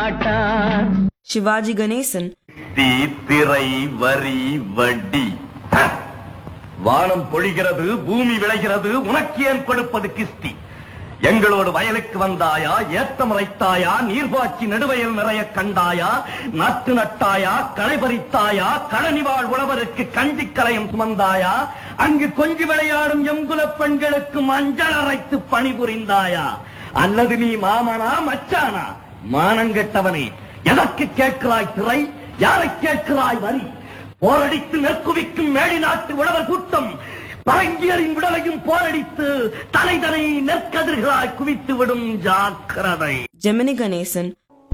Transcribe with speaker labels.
Speaker 1: மாட்டான்
Speaker 2: Shivaji Ganesan,
Speaker 3: தீ திரை வரி வட்டி ஹ! வானம் பொழிகிறது பூமி விளைகிறது உனக்கு ஏன் கொடுப்பது கிஸ்தி எங்களோடு வயலுக்கு வந்தாயா ஏத்தம் இறைத்தாயா நீர்பாய்ச்சி நெடுவயல் நிறைய கண்டாயா நாட்டு நட்டாயா களை பறித்தாயா கழனி வாழ் உழவருக்கு கஞ்சி கலையம் சுமந்தாயா அங்கு கொஞ்சி விளையாடும் எங்குலப் பெண்களுக்கு மஞ்சள் அரைத்து பணிபுரிந்தாயா அல்லது நீ மாமனா மச்சானா மானங்கெட்டவனே எதற்கு கேட்கிறாய் திரை யாரை கேட்கிறாய் வரி போரடித்து நெற்குவிக்கும் மேடி நாட்டு உழவர் கூட்டம் பரங்கியரின் விடலையும் போரடித்து தலைதனை நெற்கதிர்களாய் குவித்து விடும் ஜாக்கிரதை
Speaker 2: Gemini Ganesan,